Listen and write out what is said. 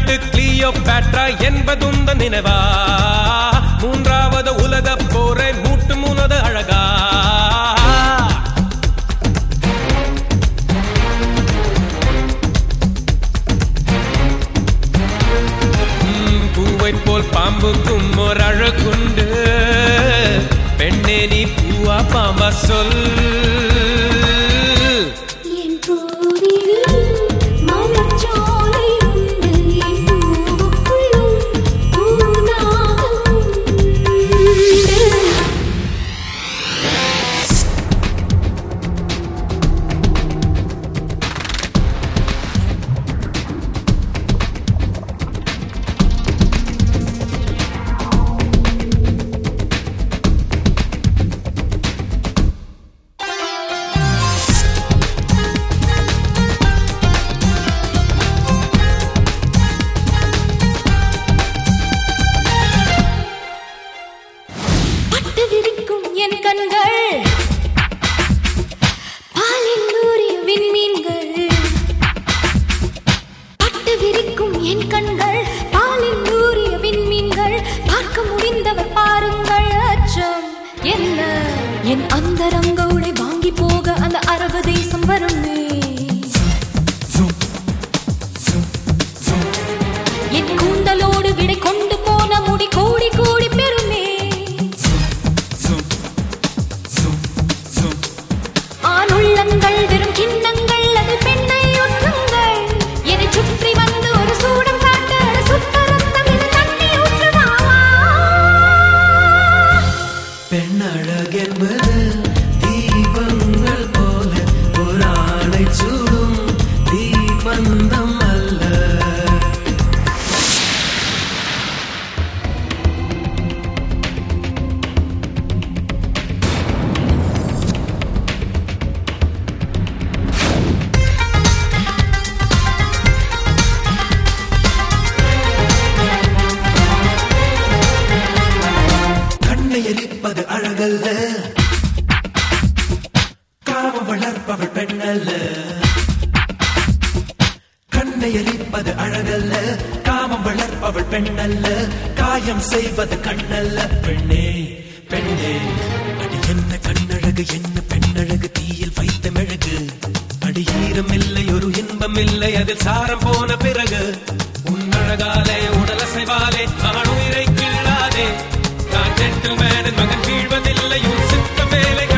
நாட்டு கிளியோ பேட்ரா என்பதுந்த நினைவா மூன்றாவது உலக போரை மூட்டு முனது அழகா ம், பூவைப் போல் பாம்புக்கும் ஒரு அழகுண்டு பெண்ணே நீ பூவா பாம்பா சொல் என் பூவிலே மலர்ச்சோலை உண்டு என் பூவுக்குள்ளும் பூநாகம் உண்டு பட்டு விரிக்கும் என் கண்கள் பாலில் ஊறிய விண்மீன்கள் பட்டு விரிக்கும் என் கண்கள் பாலில் ஊறிய விண்மீன்கள் பார்க்க முடிந்தவர் பாருங்கள் அச்சம் என்ன என் அந்தரங்க உடை வாங்கி போக அந்த அரபு தேசம் வருமே என் கூந்தலோடு விடை கொண்டு போன முடி கோடி கோடி பெருமே ஆணுள்ளங்கள் வெறும் கிண்ணங்கள் அது பெண்ணை ஒற்றுங்கள் என்னை சுற்றி வந்து ஒரு சூடம் காட்ட சுத்த ரத்தம் இது தண்ணி ஊற்றுவாவா பெண்ணழகென்பது தீபங்கள் போல ஒரு ஆணை சூடும் தீபந்தம் அல்ல கண்ணை எரிப்பது அழகல்ல காமம் வளர்ப்பவள் பெண்ணல்ல கண்ணை எரிப்பது அழகல்ல காமம் வளர்ப்பவள் பெண்ணல்ல காயம் செய்வது கண்ணல்ல பெண்ணே பெண்ணே அடி என்ன கண்ணழகு என்ன பெண்ணழகு தீயில் வைத்த மெழுகு அடி ஈரம் இல்லை ஒரு இன்பம் இல்லை அதில் சாரம் போன பிறகு உன்னழகாலே உடலசைவாலே ஆணுயிரை கிள்ளாதே நான் ஜென்டில்மேனின் மகன் வீழ்வதில்லை உன் சித்த மேலே